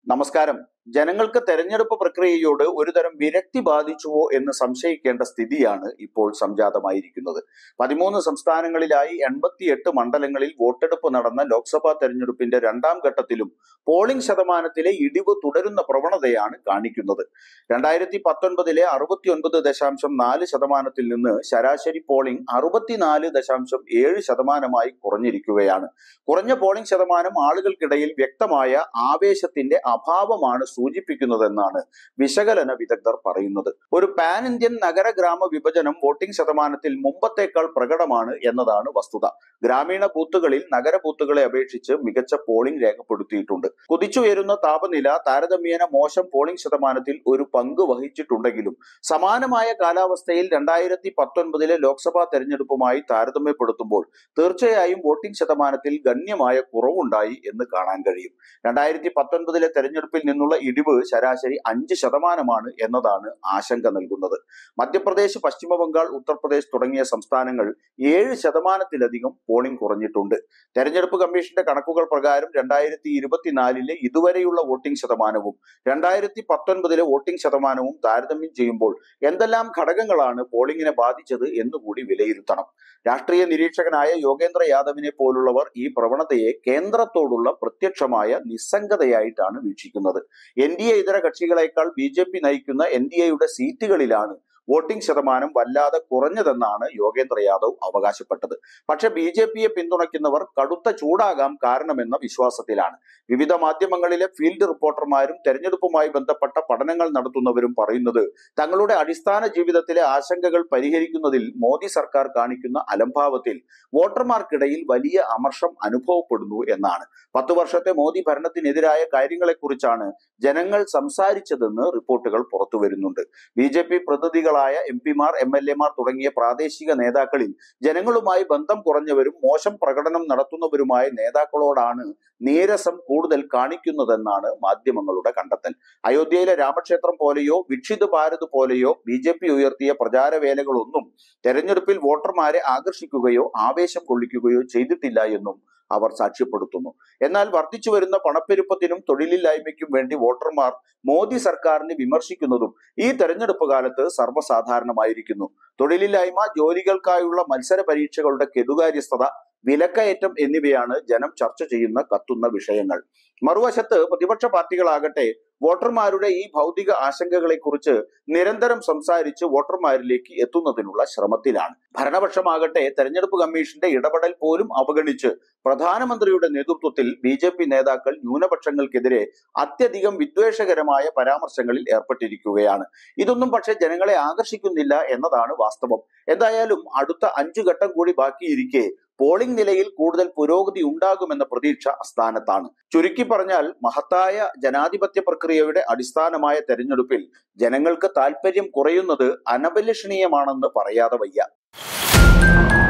നമസ്കാരം ജനങ്ങൾക്ക് തെരഞ്ഞെടുപ്പ് പ്രക്രിയയോട് ഒരുതരം വിരക്തി ബാധിച്ചുവോ എന്ന് സംശയിക്കേണ്ട സ്ഥിതിയാണ് ഇപ്പോൾ സംജാതമായിരിക്കുന്നത് പതിമൂന്ന് സംസ്ഥാനങ്ങളിലായി എൺപത്തിയെട്ട് മണ്ഡലങ്ങളിൽ വോട്ടെടുപ്പ് നടന്ന ലോക്സഭാ തെരഞ്ഞെടുപ്പിന്റെ രണ്ടാം ഘട്ടത്തിലും പോളിംഗ് ശതമാനത്തിലെ ഇടിവ് തുടരുന്ന പ്രവണതയാണ് കാണിക്കുന്നത് രണ്ടായിരത്തി പത്തൊൻപതിലെ അറുപത്തിയൊൻപത് ദശാംശം നാല് ശതമാനത്തിൽ നിന്ന് ശരാശരി പോളിംഗ് അറുപത്തിനാല് ദശാംശം ഏഴ് ശതമാനമായി കുറഞ്ഞിരിക്കുകയാണ് കുറഞ്ഞ പോളിംഗ് ശതമാനം ആളുകൾക്കിടയിൽ വ്യക്തമായ ആവേശത്തിന്റെ അഭാവമാണ് സൂചിപ്പിക്കുന്നതെന്നാണ് വിശകലന വിദഗ്ധർ പറയുന്നത് ഒരു പാൻ ഇന്ത്യൻ നഗര ഗ്രാമ വിഭജനം വോട്ടിംഗ് ശതമാനത്തിൽ മുമ്പത്തേക്കാൾ പ്രകടമാണ് എന്നതാണ് വസ്തുത ഗ്രാമീണ ബൂത്തുകളിൽ നഗര ബൂത്തുകളെ അപേക്ഷിച്ച് മികച്ച പോളിംഗ് രേഖപ്പെടുത്തിയിട്ടുണ്ട് കുതിച്ചുയരുന്ന താപനില താരതമ്യേന മോശം പോളിംഗ് ശതമാനത്തിൽ ഒരു പങ്ക് വഹിച്ചിട്ടുണ്ടെങ്കിലും സമാനമായ കാലാവസ്ഥയിൽ രണ്ടായിരത്തി പത്തൊൻപതിലെ ലോക്സഭാ തെരഞ്ഞെടുപ്പുമായി താരതമ്യപ്പെടുത്തുമ്പോൾ തീർച്ചയായും വോട്ടിംഗ് ശതമാനത്തിൽ ഗണ്യമായ കുറവുണ്ടായി എന്ന് കാണാൻ കഴിയും രണ്ടായിരത്തി പത്തൊൻപതിലെ തെരഞ്ഞെടുപ്പിൽ നിന്നുള്ള ഇടിവ് ശരാശരി അഞ്ച് ശതമാനമാണ് എന്നതാണ് ആശങ്ക നൽകുന്നത് മധ്യപ്രദേശ് പശ്ചിമ ബംഗാൾ ഉത്തർപ്രദേശ് തുടങ്ങിയ സംസ്ഥാനങ്ങൾ ഏഴ് ശതമാനത്തിലധികം പോളിംഗ് കുറഞ്ഞിട്ടുണ്ട് തെരഞ്ഞെടുപ്പ് കമ്മീഷന്റെ കണക്കുകൾ പ്രകാരം രണ്ടായിരത്തി ഇരുപത്തിനാലിലെ ഇതുവരെയുള്ള വോട്ടിംഗ് ശതമാനവും രണ്ടായിരത്തി പത്തൊൻപതിലെ വോട്ടിംഗ് ശതമാനവും താരതമ്യം ചെയ്യുമ്പോൾ എന്തെല്ലാം ഘടകങ്ങളാണ് പോളിംഗിനെ ബാധിച്ചത് എന്നുകൂടി വിലയിരുത്തണം രാഷ്ട്രീയ നിരീക്ഷകനായ യോഗേന്ദ്ര യാദവിനെ പോലുള്ളവർ ഈ പ്രവണതയെ കേന്ദ്രത്തോടുള്ള പ്രത്യക്ഷമായ നിസ്സംഗതയായിട്ടാണ് വീക്ഷിക്കുന്നത് എൻ ഡി എ ഇതര കക്ഷികളെക്കാൾ ബി ജെ പി നയിക്കുന്ന എൻ ഡി എയുടെ സീറ്റുകളിലാണ് വോട്ടിംഗ് ശതമാനം വല്ലാതെ കുറഞ്ഞതെന്നാണ് യോഗേന്ദ്ര യാദവ് അവകാശപ്പെട്ടത് പക്ഷെ ബി ജെ പിയെ പിന്തുണയ്ക്കുന്നവർ കടുത്ത ചൂടാകാം കാരണമെന്ന വിശ്വാസത്തിലാണ് വിവിധ മാധ്യമങ്ങളിലെ ഫീൽഡ് റിപ്പോർട്ടർമാരും തെരഞ്ഞെടുപ്പുമായി ബന്ധപ്പെട്ട പഠനങ്ങൾ നടത്തുന്നവരും പറയുന്നത് തങ്ങളുടെ അടിസ്ഥാന ജീവിതത്തിലെ ആശങ്കകൾ പരിഹരിക്കുന്നതിൽ മോദി സർക്കാർ കാണിക്കുന്ന അലംഭാവത്തിൽ വോട്ടർമാർക്കിടയിൽ വലിയ അമർഷം അനുഭവപ്പെടുന്നു എന്നാണ് പത്തു വർഷത്തെ മോദി ഭരണത്തിനെതിരായ കാര്യങ്ങളെക്കുറിച്ചാണ് ജനങ്ങൾ സംസാരിച്ചതെന്ന് റിപ്പോർട്ടുകൾ പുറത്തു വരുന്നുണ്ട് ബി ജെ പി പ്രതിനിധികളായ എം പിമാർ എം എൽ എമാർ തുടങ്ങിയ പ്രാദേശിക നേതാക്കളിൽ ജനങ്ങളുമായി ബന്ധം കുറഞ്ഞവരും മോശം പ്രകടനം നടത്തുന്നവരുമായ നേതാക്കളോടാണ് നീരസം കൂടുതൽ കാണിക്കുന്നതെന്നാണ് മാധ്യമങ്ങളുടെ കണ്ടെത്തൽ അയോധ്യയിലെ രാമക്ഷേത്രം പോലെയോ വിക്ഷിത് ഭാരത് പോലെയോ ബി ജെ പി ഉയർത്തിയ പ്രചാരവേലകളൊന്നും തെരഞ്ഞെടുപ്പിൽ വോട്ടർമാരെ ആകർഷിക്കുകയോ ആവേശം കൊള്ളിക്കുകയോ ചെയ്തിട്ടില്ല എന്നും അവർ സാക്ഷ്യപ്പെടുത്തുന്നു എന്നാൽ വർദ്ധിച്ചു വരുന്ന പണപ്പെരുപ്പത്തിനും തൊഴിലില്ലായ്മയ്ക്കും വേണ്ടി വോട്ടർമാർ മോദി സർക്കാരിനെ വിമർശിക്കുന്നതും ഈ തെരഞ്ഞെടുപ്പ് കാലത്ത് സർവ്വസാധാരണമായിരിക്കുന്നു തൊഴിലില്ലായ്മ ജോലികൾക്കായുള്ള മത്സര പരീക്ഷകളുടെ കെടുകാര്യസ്ഥത വിലക്കയറ്റം എന്നിവയാണ് ജനം ചർച്ച ചെയ്യുന്ന കത്തുന്ന വിഷയങ്ങൾ മറുവശത്ത് പ്രതിപക്ഷ പാർട്ടികളാകട്ടെ വോട്ടർമാരുടെ ഈ ഭൗതിക ആശങ്കകളെക്കുറിച്ച് നിരന്തരം സംസാരിച്ച് വോട്ടർമാരിലേക്ക് എത്തുന്നതിനുള്ള ശ്രമത്തിലാണ് ഭരണപക്ഷമാകട്ടെ തെരഞ്ഞെടുപ്പ് കമ്മീഷന്റെ ഇടപെടൽ പോലും അവഗണിച്ച് പ്രധാനമന്ത്രിയുടെ നേതൃത്വത്തിൽ ബി ജെ പി നേതാക്കൾ ന്യൂനപക്ഷങ്ങൾക്കെതിരെ അത്യധികം വിദ്വേഷകരമായ പരാമർശങ്ങളിൽ ഏർപ്പെട്ടിരിക്കുകയാണ് ഇതൊന്നും പക്ഷെ ജനങ്ങളെ ആകർഷിക്കുന്നില്ല എന്നതാണ് വാസ്തവം എന്തായാലും അടുത്ത അഞ്ചു ഘട്ടം കൂടി ബാക്കിയിരിക്കെ പോളിംഗ് നിലയിൽ കൂടുതൽ പുരോഗതി ഉണ്ടാകുമെന്ന പ്രതീക്ഷ അസ്ഥാനത്താണ് ചുരുക്കി പറഞ്ഞാൽ മഹത്തായ ജനാധിപത്യ പ്രക്രിയയുടെ അടിസ്ഥാനമായ തെരഞ്ഞെടുപ്പിൽ ജനങ്ങൾക്ക് താല്പര്യം കുറയുന്നത് അനഭിലഷണീയമാണെന്ന് പറയാതെ വയ്യ